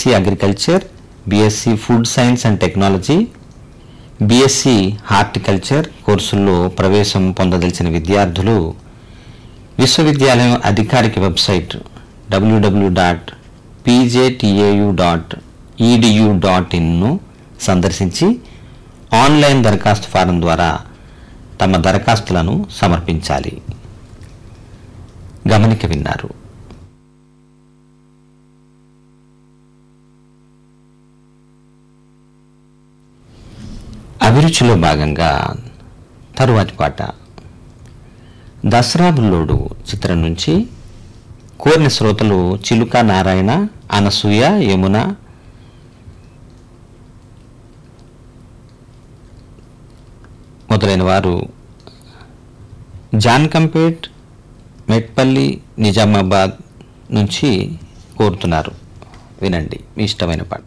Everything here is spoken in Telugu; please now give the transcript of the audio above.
BSc agriculture BSc food science and technology BSc horticulture కోర్సుల్లో ప్రవేశం పొందదలిచిన విద్యార్థులు విశ్వవిద్యాలయం అధికారిక website WWW dot PJTAU dot EDU dot ఇన్ను సందర్శించి ఆన్లైన్ దరఖాస్తు ఫారం ద్వారా తమ దరఖాస్తులను సమర్పించాలి గమనిక విన్నారు అభిరుచిలో భాగంగా తరువాతి పాట దసరా బుల్లోడు చిత్రం నుంచి కోరిన శ్రోతలు చిలుక నారాయణ అనసూయ యమున మొదలైన వారు జాన్కంపేట్ మెట్పల్లి నిజామాబాద్ నుంచి కోరుతున్నారు వినండి మీ ఇష్టమైన పాట